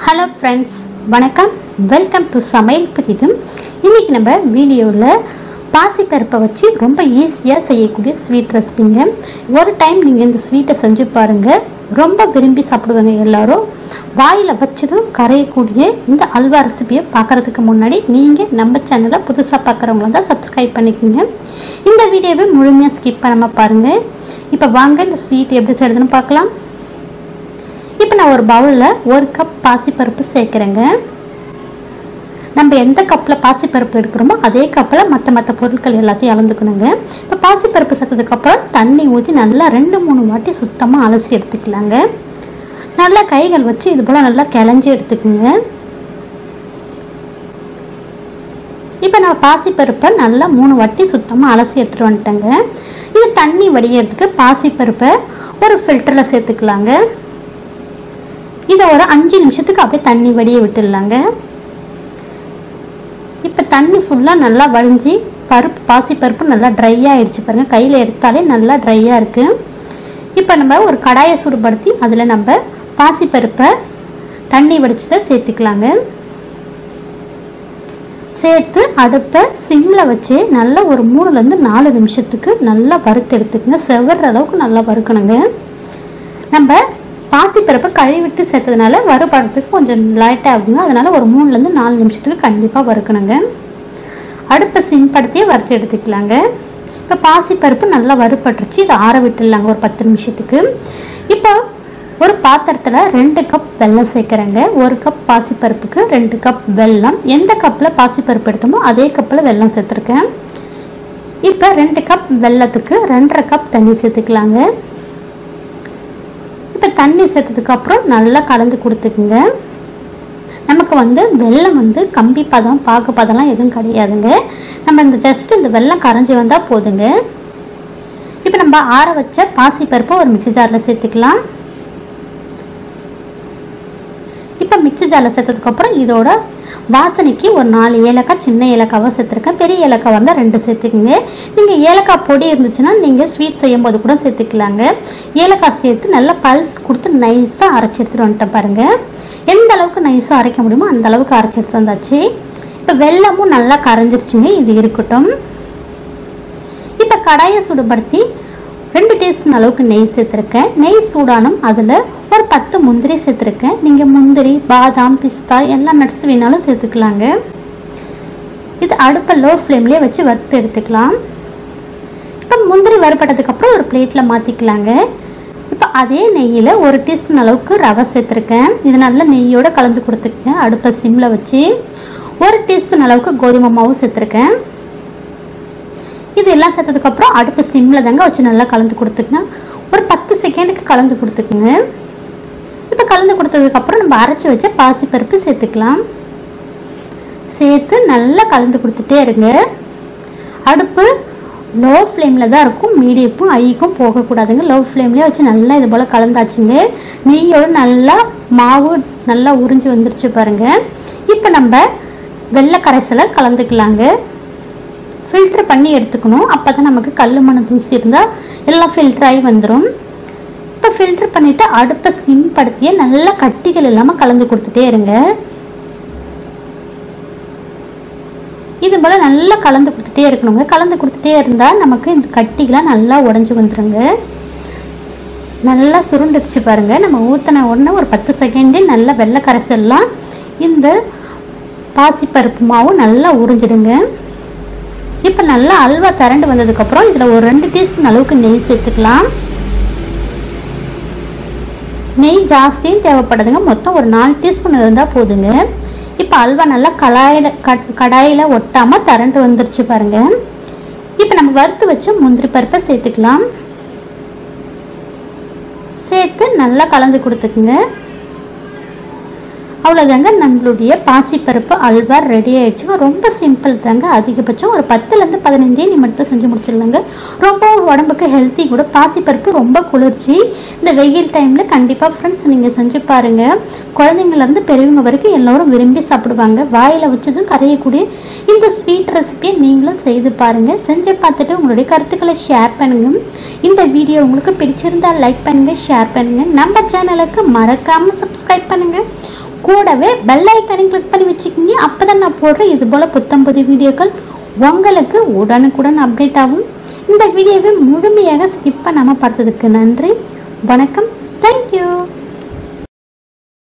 hello friends வணக்கம் welcome to சமையல் புதிதும் இன்றைக்கி நம்ம வீடியோவில் பாசிப்பருப்பை வச்சு ரொம்ப ஈஸியாக செய்யக்கூடிய ஸ்வீட் ரெசிபிங்க ஒரு டைம் நீங்கள் இந்த ஸ்வீட்டை செஞ்சு பாருங்கள் ரொம்ப விரும்பி சாப்பிடுவாங்க எல்லாரும் வாயில் வச்சதும் கரையக்கூடிய இந்த அல்வா ரெசிபியை பார்க்குறதுக்கு முன்னாடி நீங்கள் நம்ம சேனலை புதுசாக பார்க்குறவங்கள தான் சப்ஸ்கிரைப் பண்ணிக்கோங்க இந்த வீடியோவை முழுமையாக ஸ்கிப் பண்ணாமல் பாருங்கள் இப்போ வாங்க இந்த ஸ்வீட் எப்படி செய்யறதுன்னு பார்க்கலாம் இப்போ நான் ஒரு பவுலில் ஒரு கப் பாசிப்பருப்பு சேர்க்குறேங்க நம்ம எந்த கப்பில் பாசிப்பருப்பு எடுக்கிறோமோ அதே கப்பில் மற்ற மற்ற பொருட்கள் எல்லாத்தையும் அளந்துக்கணுங்க இப்போ பாசிப்பருப்பு சேர்த்ததுக்கப்புறம் தண்ணி ஊற்றி நல்லா ரெண்டு மூணு வாட்டி சுத்தமாக அலசி எடுத்துக்கலாங்க நல்லா கைகள் வச்சு இது போல் நல்லா கிளஞ்சி எடுத்துக்கோங்க இப்போ நான் பாசிப்பருப்பை நல்லா மூணு வாட்டி சுத்தமாக அலசி எடுத்துகிட்டு வந்துட்டேங்க இது தண்ணி வடிகிறதுக்கு பாசிப்பருப்பை ஒரு ஃபில்டரில் சேர்த்துக்கலாங்க இதை ஒரு அஞ்சு நிமிஷத்துக்கு அப்படியே தண்ணி வடிய விட்டுடலாங்க இப்போ தண்ணி ஃபுல்லாக நல்லா வடிஞ்சு பருப்பு பாசி பருப்பு நல்லா ட்ரை ஆகிடுச்சு பாருங்கள் கையில் எடுத்தாலே நல்லா ட்ரையாக இருக்குது இப்போ நம்ம ஒரு கடாயை சூடுபடுத்தி அதில் நம்ம பாசி பருப்பை தண்ணி வடிச்சதை சேர்த்துக்கலாங்க சேர்த்து அடுப்பை சிம்மில் வச்சு நல்லா ஒரு மூணுலேருந்து நாலு நிமிஷத்துக்கு நல்லா வறுத்து எடுத்துக்கங்க செவற அளவுக்கு நல்லா வறுக்கணுங்க நம்ம பாசிப்பருப்பை கழுவிட்டு சேர்த்ததுனால வறுபடுறதுக்கு கொஞ்சம் லைட் ஆகுங்க அதனால ஒரு மூணுலேருந்து நாலு நிமிஷத்துக்கு கண்டிப்பாக வறுக்கணுங்க அடுப்பை சிம்படுத்தியே வறுத்து எடுத்துக்கலாங்க இப்போ பாசிப்பருப்பு நல்லா வறுபட்டுருச்சு இதை ஆற விட்டுடலாங்க ஒரு பத்து நிமிஷத்துக்கு இப்போ ஒரு பாத்திரத்தில் ரெண்டு கப் வெல்லம் சேர்க்குறேங்க ஒரு கப் பாசிப்பருப்புக்கு ரெண்டு கப் வெல்லம் எந்த கப்பில் பாசிப்பருப்பு எடுத்தோமோ அதே கப்பில் வெல்லம் சேர்த்துருக்கேன் இப்போ ரெண்டு கப் வெல்லத்துக்கு ரெண்டரை கப் தண்ணி சேர்த்துக்கலாங்க இப்போ தண்ணி சேர்த்ததுக்கப்புறம் நல்லா கலந்து கொடுத்துக்குங்க நமக்கு வந்து வெல்லம் வந்து கம்பி பதம் பாகு பதம்லாம் எதுவும் கிடையாதுங்க நம்ம இந்த ஜஸ்ட் இந்த வெல்லம் கரைஞ்சி வந்தால் போதுங்க இப்போ நம்ம ஆற வச்ச பாசி பருப்பை ஒரு மிக்சி ஜாரில் சேர்த்துக்கலாம் இப்போ மிக்சி ஜாரில் சேர்த்ததுக்கப்புறம் இதோட வாசனைக்கு ஒரு நாலு ஏலக்காய் சின்ன ஏலக்காவை சேர்த்துருக்கேன் பெரிய ஏலக்காய் வந்தால் ரெண்டு சேர்த்துக்குங்க நீங்கள் ஏலக்காய் பொடி இருந்துச்சுன்னா நீங்கள் ஸ்வீட் செய்யும் போது கூட சேர்த்துக்கலாங்க ஏலக்காய் சேர்த்து நல்லா பல்ஸ் கொடுத்து நைஸாக அரைச்சி எடுத்துகிட்டு வந்துட்டேன் பாருங்கள் எந்த அளவுக்கு நைஸாக அரைக்க முடியுமோ அந்த அளவுக்கு அரைச்சி எடுத்துகிட்டு வந்தாச்சு இப்போ வெல்லமும் நல்லா கரைஞ்சிருச்சுங்க இது இருக்கட்டும் இப்போ கடாயை சூடுபடுத்தி ரெண்டு டீஸ்பூன் அளவுக்கு நெய் சேர்த்துருக்கேன் நெய் சூடானும் அதில் ஒரு பத்து முந்திரி சேர்த்துருக்கேன் நீங்கள் முந்திரி பாதாம் பிஸ்தா எல்லா நட்ஸ் வேணாலும் சேர்த்துக்கலாங்க இது அடுப்பை லோ ஃப்ளேம்லேயே வச்சு வறுத்து எடுத்துக்கலாம் இப்போ முந்திரி வறுபட்டதுக்கப்புறம் ஒரு பிளேட்டில் மாற்றிக்கலாங்க இப்போ அதே நெய்யில் ஒரு டீஸ்பூன் அளவுக்கு ரவை சேர்த்துருக்கேன் இது நல்லா நெய்யோடு கலந்து கொடுத்துருக்கேன் அடுப்பை சிம்மில் வச்சு ஒரு டீஸ்பூன் அளவுக்கு கோதுமை மாவு சேர்த்துருக்கேன் இது எல்லாம் சேர்த்ததுக்கப்புறம் அடுப்பு சிம்மில் தாங்க வச்சு நல்லா கலந்து கொடுத்துக்குங்க ஒரு பத்து செகண்டுக்கு கலந்து கொடுத்துக்குங்க இப்போ கலந்து கொடுத்ததுக்கப்புறம் நம்ம அரைச்சி வச்ச பாசிப்பருப்பு சேர்த்துக்கலாம் சேர்த்து நல்லா கலந்து கொடுத்துட்டே இருங்க அடுப்பு லோ ஃப்ளேமில் தான் இருக்கும் மீடியப்பும் ஐக்கும் போகக்கூடாதுங்க லோ ஃப்ளேம்லேயே வச்சு நல்லா இது போல் கலந்தாச்சுங்க நெய்யோடு நல்லா மாவு நல்லா உறிஞ்சி வந்துருச்சு பாருங்கள் இப்போ நம்ம வெள்ளை கரைசலை கலந்துக்கலாங்க ஃபில்ட்ரு பண்ணி எடுத்துக்கணும் அப்போ தான் நமக்கு கல் மண் தூசி இருந்தால் எல்லாம் ஃபில்டர் ஆகி வந்துடும் இப்போ ஃபில்டர் பண்ணிவிட்டு அடுப்பை சிம் படுத்தியே நல்லா கட்டிகள் இல்லாமல் கலந்து கொடுத்துட்டே இருங்க இது போல் நல்லா கலந்து கொடுத்துட்டே இருக்கணுங்க கலந்து கொடுத்துட்டே இருந்தால் நமக்கு இந்த கட்டிகளாம் நல்லா உடஞ்சி வந்துடுங்க நல்லா சுருண்டுச்சு பாருங்கள் நம்ம ஊற்றின உடனே ஒரு பத்து செகண்டே நல்லா வெள்ளை கரைசல்லாம் இந்த பாசிப்பருப்பு மாவு நல்லா உறிஞ்சிடுங்க இப்போ நல்லா அல்வா திரண்டு வந்ததுக்கப்புறம் இதில் ஒரு ரெண்டு டீஸ்பூன் அளவுக்கு நெய் சேர்த்துக்கலாம் நெய் ஜாஸ்தியும் தேவைப்படுதுங்க மொத்தம் ஒரு நாலு டீஸ்பூன் இருந்தால் போதுங்க இப்போ அல்வா நல்லா கடாயில் கடாயில் ஒட்டாமல் திரண்டு வந்துருச்சு பாருங்க இப்போ நம்ம வறுத்து வச்ச முந்திரி பருப்பை சேர்த்துக்கலாம் சேர்த்து நல்லா கலந்து கொடுத்துக்குங்க அவ்வளோதாங்க நம்மளுடைய பாசிப்பருப்பு அல்வா ரெடி ஆயிடுச்சுங்க ரொம்ப சிம்பிள் தாங்க அதிகபட்சம் ஒரு பத்துலேருந்து பதினஞ்சே நிமிடத்தை செஞ்சு முடிச்சிடலாங்க ரொம்ப உடம்புக்கு ஹெல்த்தி கூட பாசிப்பருப்பு ரொம்ப குளிர்ச்சி இந்த வெயில் டைமில் கண்டிப்பாக ஃப்ரெண்ட்ஸ் நீங்கள் செஞ்சு பாருங்கள் குழந்தைங்கள்லேருந்து பெரியவங்க வரைக்கும் எல்லோரும் விரும்பி சாப்பிடுவாங்க வாயில் வச்சதும் கரையக்கூடிய இந்த ஸ்வீட் ரெசிபியை நீங்களும் செய்து பாருங்கள் செஞ்சு பார்த்துட்டு உங்களுடைய கருத்துக்களை ஷேர் பண்ணுங்கள் இந்த வீடியோ உங்களுக்கு பிடிச்சிருந்தா லைக் பண்ணுங்கள் ஷேர் பண்ணுங்கள் நம்ம சேனலுக்கு மறக்காமல் சப்ஸ்கிரைப் பண்ணுங்கள் கூடவே பெல் ஐக்கானையும் கிளிக் பண்ணி வச்சுக்கிங்க அப்போ தான் நான் போடுற இது போல் புத்தம் புது வீடியோக்கள் உங்களுக்கு உடனுக்குடன் அப்டேட் ஆகும் இந்த வீடியோவை முழுமையாக ஸ்கிப் பண்ணாமல் பார்த்ததுக்கு நன்றி வணக்கம் தேங்க்யூ